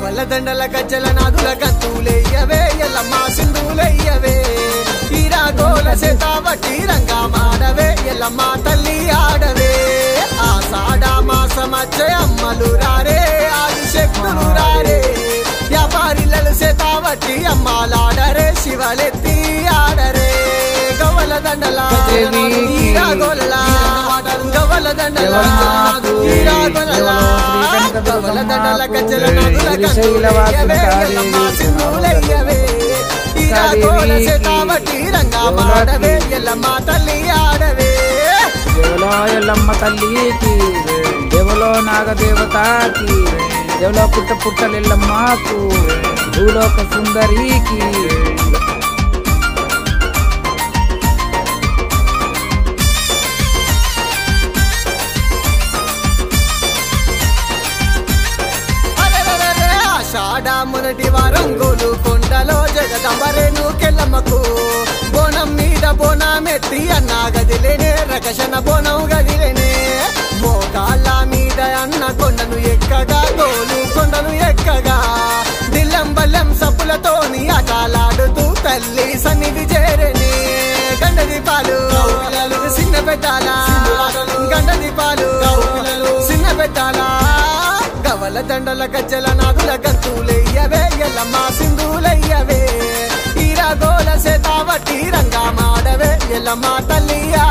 గవల దండల గజ్జల నాదుల గత్తులెయ్యవే ఎల్లమ్మ సింధులెయ్యవే ఈరా గోల సేతావటి రంగా మాడవే ఎల్లమ్మ తల్లి ఆడవే ఆషాఢ మాసమచ్చే అమ్మలు రారే ఆదిశక్తులు రారే వ్యాపారిలలు సేతావటి అమ్మాలాడరే శివలెత్తి ఆడరే గవల దండల దేవికి ఈరా గోల గవల దండల జగన్నాథు ఈరా గోల గవల దండల గజ్జల నాదుల గత్తులెయ్యవే ఎల్లమ్మ సింధులెయ్యవే ఈరా గోల సేతావటి రంగా మాడవే ఎల్లమ్మ తల్లి ఆడవే దేవులో ఎల్లమ్మ తల్లికి దేవులో నాగదేవతకి దేవులో పుట్ట పుట్టలెల్లమ్మకు భూలోక సుందరికి అరెరెరెరె, ఆషాఢ మొదటి వారం గోలు కొండలో జగదంబరేను కెల్లమ్మకు బోనం మీద బోనమెత్తి అన్నా గదిలేనే రకషణ బోనం గదిలేనే మోకాళ్ళ మీద అన్న కొండను ఎక్కగా గోలు కొండను ఎక్కగా దిల్లం బల్లం సప్పులతోని ఆటలాడుతూ తల్లి సన్నిధి చేరని గండ దీపాలు చిన్న పెట్టాలా గండ దీపాలు చిన్న పెట్టాలా గవల దండల గజ్జల నాదుల గంతులెయ్యవే ఎల్లమ్మ సింధులెయ్యవే ఈరా గోల సేతావటి రంగా మాడవే ఎల్లమ్మ తల్లి